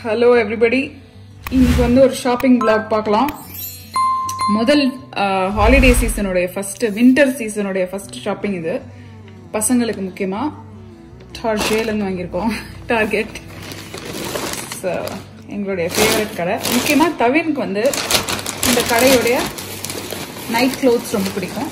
Hello everybody இன்னைக்கு வந்து ஒரு ஷாப்பிங் vlog பார்க்கலாம் முதல் ஹாலிடே சீசனுடைய ஃபர்ஸ்ட் வின்டர் சீசனுடைய ஃபர்ஸ்ட் ஷாப்பிங் இது பசங்களுக்கு முக்கியமா டார்ஜேலேருந்து வாங்கியிருக்கோம் டார்கெட் ஸோ எங்களுடைய ஃபேவரட் கடை முக்கியமாக தவினுக்கு வந்து இந்த கடையுடைய நைட் க்ளோத்ஸ் ரொம்ப பிடிக்கும்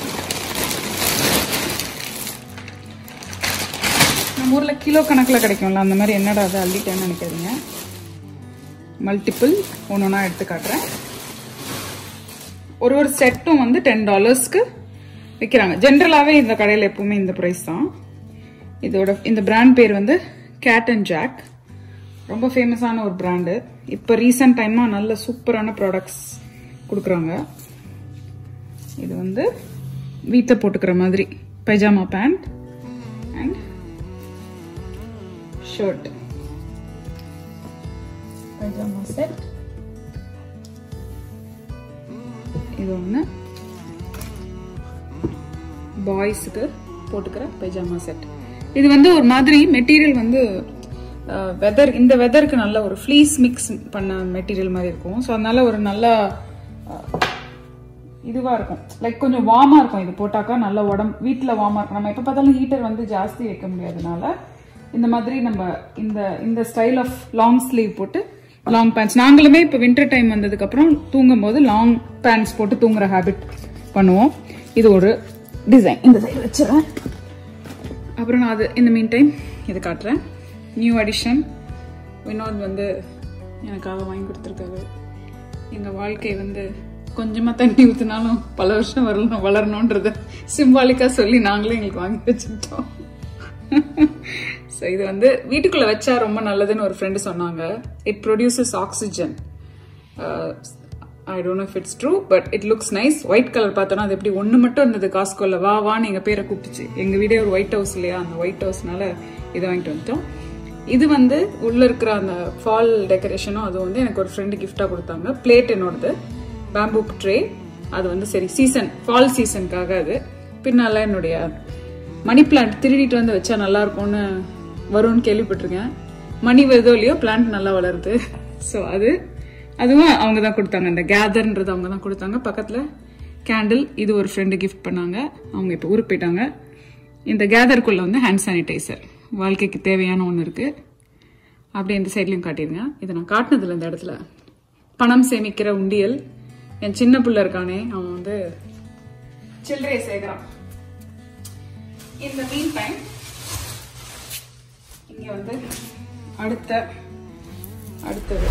நம்ம ஊரில் கிலோ கணக்கில் கிடைக்கும்ல அந்த மாதிரி என்னடா அது அள்ளிட்டேன்னு நினைக்காதீங்க மல்டிபிள் ஒன்று ஒன்றா எடுத்து காட்டுறேன் ஒரு ஒரு செட்டும் வந்து டென் டாலர்ஸ்க்கு விற்கிறாங்க ஜென்ரலாகவே இந்த கடையில் எப்பவுமே இந்த ப்ரைஸ் தான் இதோட இந்த பிராண்ட் பேர் வந்து கேட் அண்ட் ஜாக் ரொம்ப ஃபேமஸான ஒரு பிராண்டு இப்போ ரீசெண்ட் டைமாக நல்ல சூப்பரான ப்ராடக்ட்ஸ் கொடுக்குறாங்க இது வந்து வீட்டில் போட்டுக்கிற மாதிரி pyjama pant and shirt pyjama set இது ஒன்று பாய்ஸுக்கு போட்டுக்கிற பைஜாமா செட் இது வந்து ஒரு மாதிரி மெட்டீரியல் வந்து வெதர் இந்த வெதருக்கு நல்ல ஒரு ஃப்ளீஸ் மிக்ஸ் பண்ண மெட்டீரியல் மாதிரி இருக்கும் ஸோ அதனால ஒரு நல்ல இதுவாக இருக்கும் லைக் கொஞ்சம் வார்மாக இருக்கும் இது போட்டாக்கா நல்ல உடம்பு வீட்டில் வார்மாக இருக்கும் நம்ம எப்போ பார்த்தாலும் ஹீட்டர் வந்து ஜாஸ்தி வைக்க முடியாதனால இந்த மாதிரி நம்ம இந்த இந்த ஸ்டைல் ஆஃப் லாங் ஸ்லீவ் போட்டு லாங் பேண்ட்ஸ் நாங்களுமே இப்போ வின்டர் டைம் வந்ததுக்கப்புறம் தூங்கும் போது லாங் பேண்ட்ஸ் போட்டு தூங்குற ஹேபிட் பண்ணுவோம் இது ஒரு டிசைன் இந்த சைடு வச்சுறேன் அப்புறம் நான் அது இந்த மீன் டைம் இது காட்டுறேன் நியூ அடிஷன் வினோத் வந்து எனக்காக வாங்கி கொடுத்துருக்காரு எங்கள் வாழ்க்கை வந்து கொஞ்சமாக தண்ணி ஊற்றினாலும் பல வருஷம் வரணும் வளரணுன்றத சிம்பாலிக்காக சொல்லி நாங்களே எங்களுக்கு வாங்கி வச்சுக்கிட்டோம் ஸோ இது வந்து வீட்டுக்குள்ளே வச்சா ரொம்ப நல்லதுன்னு ஒரு ஃப்ரெண்டு சொன்னாங்க it produces oxygen I don't know if it's true but it looks nice white colour பார்த்தோன்னா அது எப்படி ஒன்று மட்டும் இருந்தது காஸ்கோல வா வான்னு எங்கள் பேரை கூப்பிட்டுச்சு எங்கள் வீடே ஒரு ஒயிட் ஹவுஸ் இல்லையா அந்த ஒயிட் ஹவுஸ்னால இதை வாங்கிட்டு வந்துட்டோம் இது வந்து உள்ள இருக்கிற அந்த ஃபால் டெக்கரேஷனும் அது வந்து எனக்கு ஒரு ஃப்ரெண்டு கிஃப்டாக கொடுத்தாங்க பிளேட் என்னோடது பேம்பூ ட்ரே அது வந்து சரி சீசன் ஃபால் சீசனுக்காக அது பின்னால என்னுடைய மணி பிளான்ட் திருடிட்டு வந்து வச்சா நல்லா இருக்கும்னு வரும்னு கேள்விப்பட்டிருக்கேன் மணி வருதோ இல்லையோ பிளான்ட் நல்லா வளருது ஸோ அது அதுவும் அவங்க தான் கொடுத்தாங்க இந்த கேதர்ன்றது அவங்க தான் கொடுத்தாங்க பக்கத்தில் கேண்டில் இது ஒரு ஃப்ரெண்டு கிஃப்ட் பண்ணாங்க அவங்க இப்போ ஊருக்கு போயிட்டாங்க இந்த கேதருக்குள்ள வந்து ஹேண்ட் சானிடைசர் வாழ்க்கைக்கு தேவையான ஒன்று இருக்கு அப்படி இந்த சைட்லையும் காட்டிருங்க இதை நான் காட்டினதில்ல இந்த இடத்துல பணம் சேமிக்கிற உண்டியல் என் சின்ன பிள்ளை இருக்கானே அவன் வந்து சில்லறையை சேர்க்கிறான் இந்த மீன் டைம் இங்க வந்து அடுத்த அடுத்தது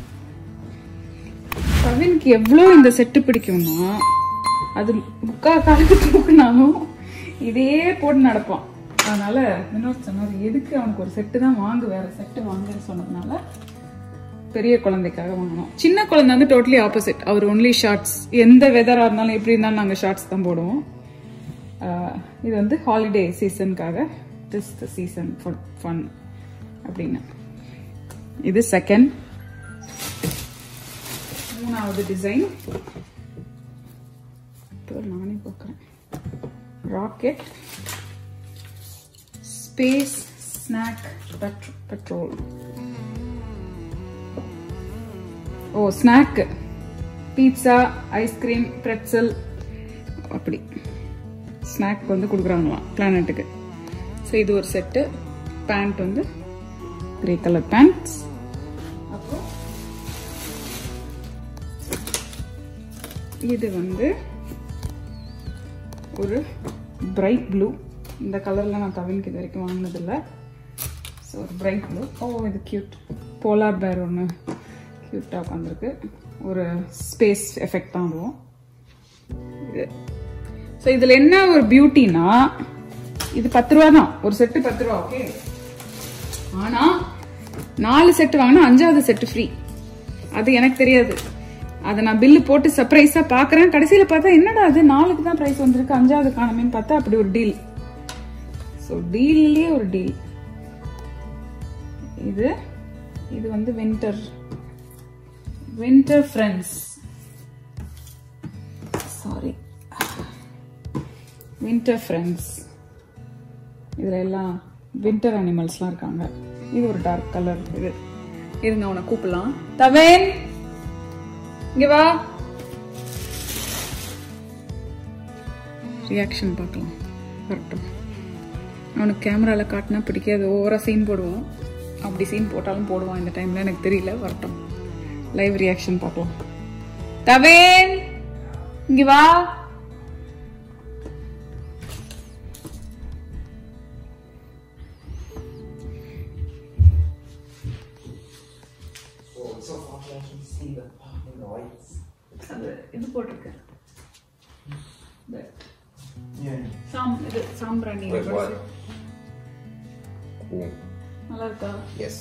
கவினுக்கு எவ்வளோ இந்த செட்டு பிடிக்கும்னா அது முக்கா காலுக்கு தூக்குனாலும் இதே போட்டு நடப்பான் அதனால வினோத் சொன்னார் எதுக்கு அவனுக்கு ஒரு செட்டு தான் வாங்கு வேற செட்டு வாங்குன்னு சொன்னதுனால பெரிய குழந்தைக்காக வாங்கினோம் சின்ன குழந்தை வந்து டோட்டலி ஆப்போசிட் அவர் ஒன்லி ஷார்ட்ஸ் எந்த வெதராக இருந்தாலும் எப்படி இருந்தாலும் நாங்கள் ஷார்ட்ஸ் தான் போடுவோம் இது வந்து ஹாலிடே சீசனுக்காக this the season for fun அப்படின்னு இது செகண்ட் மூணாவது டிசைன் இப்போ நானே பார்க்குறேன் ராக்கெட் ஸ்பேஸ் ஸ்நாக் பெட்ரோல் ஓ ஸ்நாக்கு பீட்சா ஐஸ்கிரீம் ப்ரெட்சல் அப்படி ஸ்நாக் வந்து கொடுக்குறாங்களாம் பிளானட்டுக்கு ஸோ இது ஒரு செட்டு பேண்ட் வந்து கிரே கலர் பேண்ட்ஸ் அப்புறம் இது வந்து ஒரு பிரைட் ப்ளூ இந்த கலரில் நான் தவினுக்கு இது வரைக்கும் வாங்கினதில்லை ஸோ ஒரு பிரைட் ப்ளூ ஓ இது க்யூட் போலார் பேர் ஒன்று க்யூட்டாக உட்காந்துருக்கு ஒரு ஸ்பேஸ் எஃபெக்ட் தான் அதுவும் இது ஸோ இதில் என்ன ஒரு பியூட்டினா இது பத்து ரூபா தான் ஒரு செட்டு பத்து ரூபா ஓகே ஆனால் நாலு செட்டு வாங்கினா அஞ்சாவது செட்டு ஃப்ரீ அது எனக்கு தெரியாது அதை நான் பில்லு போட்டு சர்ப்ரைஸாக பார்க்குறேன் கடைசியில் பார்த்தா என்னடா அது நாலுக்கு தான் ப்ரைஸ் வந்திருக்கு அஞ்சாவது காணமேன்னு பார்த்தா அப்படி ஒரு டீல் ஸோ டீல்லையே ஒரு டீல் இது இது வந்து winter winter friends sorry winter friends இதில் எல்லாம் வின்டர் அனிமல்ஸ்லாம் இருக்காங்க இது ஒரு டார்க் கலர் இது இருங்க அவனை கூப்பிடலாம் தவேன் இங்க வா ரியாக்ஷன் பார்க்கலாம் வரட்டும் அவனுக்கு கேமரால காட்டினா பிடிக்காது ஓவரா சீன் போடுவான் அப்படி சீன் போட்டாலும் போடுவான் இந்த டைம்ல எனக்கு தெரியல வரட்டும் லைவ் ரியாக்ஷன் பார்க்கலாம் தவேன் இங்க வா Oh, it's so far I can see the fucking lights. அது இது போட்டிருக்கு இந்த Yeah. சாம் இது சாம்பிராணி Wait, what? Cool. நல்லா இருக்கா Yes.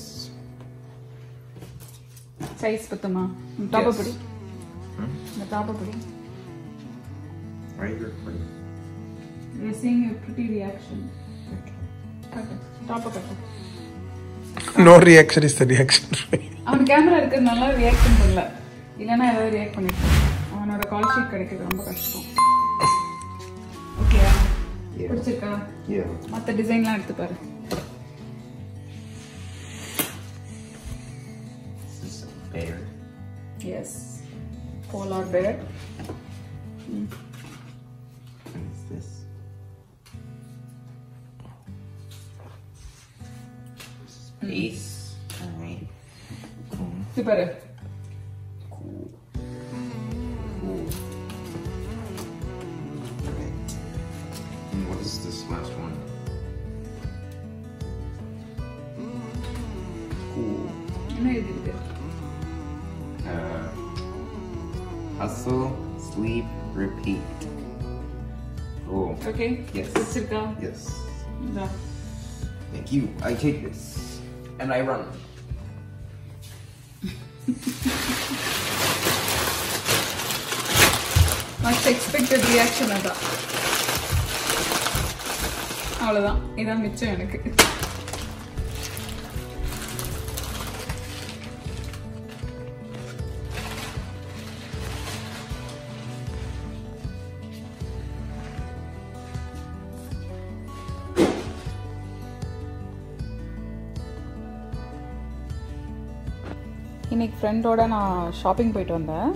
சைஸ் பத்துமா டாப்ப Yes. பிடி இந்த டாப்ப பிடி Are you recording? We are seeing a pretty reaction. Okay. கட்டு டாப்ப கட்டு No reaction is the reaction. அவன் கேமரா இருக்கிறதுனால ரியாக்ஷன் பண்ணல இல்லைன்னா ஏதாவது ரியாக்ட் பண்ணிருப்பான் அவனோட கால் ஷீட் கிடைக்கிறது ரொம்ப கஷ்டம் ஓகேயா Yeah. பிடிச்சிருக்கா Yeah. மற்ற டிசைன்லாம் எடுத்து பாரு This is a bear. Yes polar bear What is this? This is base. Alright. Cool. Super Cool. Cool. Alright. And what is this last one? Cool. என்ன எழுதிருக்கு Uh, hustle, sleep, repeat. Cool. Okay Yes. பிடிச்சிருக்கா Yes. இந்தா Thank you. I take this. And I run. Must expected reaction அதான் அவ்வளோதான் இதான் மிச்சம் எனக்கு இன்னைக்கு ஃப்ரெண்டோட நான் ஷாப்பிங் போயிட்டு வந்தேன்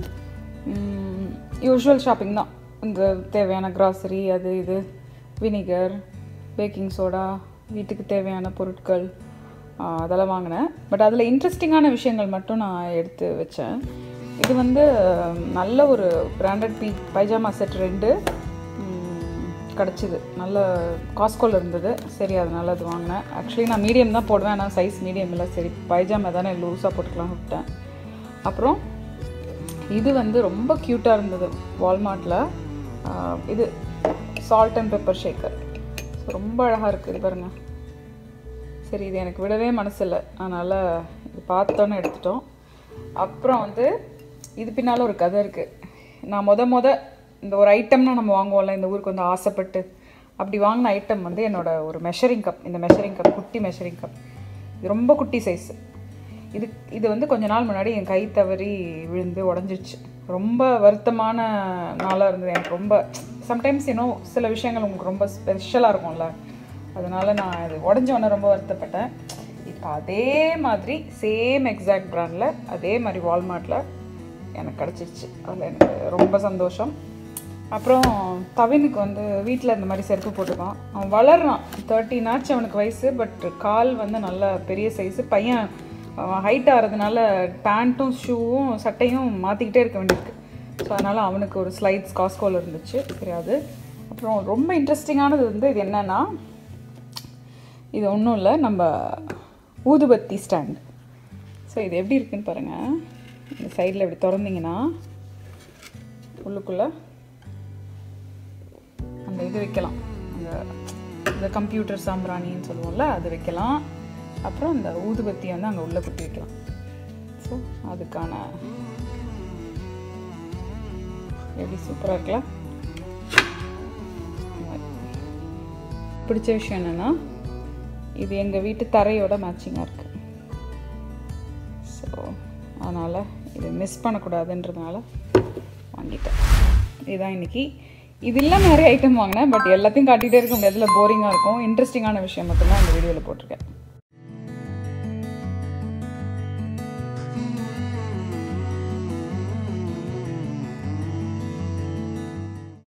யூஷுவல் ஷாப்பிங் தான் இந்த தேவையான கிராசரி அது இது வினிகர் பேக்கிங் சோடா வீட்டுக்கு தேவையான பொருட்கள் ஆ, அதெல்லாம் வாங்கினேன் பட் அதில் இன்ட்ரெஸ்டிங்கான விஷயங்கள் மட்டும் நான் எடுத்து வச்சேன் இது வந்து ம், நல்ல ஒரு பிராண்டட் பீ பைஜாமா செட் ரெண்டு ம், கிடச்சிது நல்ல காஸ்கோவில் இருந்தது சரி அதனால அது வாங்கினேன் ஆக்சுவலி நான் மீடியம் தான் போடுவேன் ஆனால் சைஸ் மீடியம் இல்லை சரி பைஜாமா தானே லூஸாக போட்டுக்கலாம்னு விட்டேன் அப்புறம் இது வந்து ரொம்ப க்யூட்டாக இருந்தது வால்மார்ட்டில் இது சால்ட் அண்ட் பெப்பர் ஷேக்கர் ரொம்ப அழகாக இருக்குது இது பாருங்கள் சரி இது எனக்கு விடவே மனசு இல்லை அதனால் இது பார்த்தோன்னே எடுத்துட்டோம் அப்புறம் வந்து இது பின்னால் ஒரு கதை இருக்குது நான் மொத மொத இந்த ஒரு ஐட்டம்னா நம்ம வாங்குவோம்ல இந்த ஊருக்கு வந்து ஆசைப்பட்டு அப்படி வாங்கின ஐட்டம் வந்து என்னோட ஒரு மெஷரிங் கப் இந்த மெஷரிங் கப் குட்டி மெஷரிங் கப் இது ரொம்ப குட்டி சைஸ் இது இது வந்து கொஞ்ச நாள் முன்னாடி என் கை தவறி விழுந்து உடஞ்சிருச்சு ரொம்ப வருத்தமான நாளாக இருந்தது எனக்கு ரொம்ப சம்டைம்ஸ் இன்னும் சில விஷயங்கள் உங்களுக்கு ரொம்ப ஸ்பெஷலாக இருக்கும்ல அதனால நான் இது உடஞ்ச உடனே ரொம்ப வருத்தப்பட்டேன் இப்போ அதே மாதிரி சேம் எக்ஸாக்ட் பிராண்டில் அதே மாதிரி வால்மார்ட்டில் எனக்கு கிடச்சிருச்சு அதில் எனக்கு ரொம்ப சந்தோஷம் அப்புறம் தவினுக்கு வந்து வீட்டில் இந்த மாதிரி செருப்பு போட்டுக்கான் அவன் வளர்றான் தேர்ட்டின் ஆச்சு அவனுக்கு வயசு பட் கால் வந்து நல்ல பெரிய சைஸு பையன் ஹைட் ஆகிறதுனால பேண்ட்டும் ஷூவும் சட்டையும் மாற்றிக்கிட்டே இருக்க வேண்டியிருக்கு ஸோ அதனால் அவனுக்கு ஒரு ஸ்லைட்ஸ் காஸ்கோவில் இருந்துச்சு தெரியாது அப்புறம் ரொம்ப இன்ட்ரெஸ்டிங்கானது வந்து இது என்னென்னா இது ஒன்றும் இல்லை நம்ம ஊதுபத்தி ஸ்டாண்ட் ஸோ இது எப்படி இருக்குன்னு பாருங்கள் இந்த சைடில் இப்படி திறந்தீங்கன்னா உள்ளுக்குள்ளே அந்த இது வைக்கலாம் அந்த இந்த கம்ப்யூட்டர் சாம்பிராணின்னு சொல்லுவோம்ல அது வைக்கலாம் அப்புறம் இந்த ஊதுபத்தியை வந்து அங்கே உள்ளே குட்டி வைக்கலாம் ஸோ அதுக்கான எப்படி சூப்பராக இருக்குல்ல இந்த மாதிரி. பிடிச்ச விஷயம் என்னென்னா இது எங்கள் வீட்டு தரையோட மேட்சிங்காக இருக்குது ஸோ அதனால் இது மிஸ் பண்ணக்கூடாதுன்றதுனால வாங்கிட்டேன் இதுதான் இன்னைக்கு இது இல்லாமல் நிறைய ஐட்டம் வாங்கினேன் பட் எல்லாத்தையும் காட்டிகிட்டே இருக்க முடியாதுல போரிங்காக இருக்கும் இன்ட்ரெஸ்டிங்கான விஷயம் மட்டும்தான் இந்த வீடியோவில் போட்டிருக்கேன்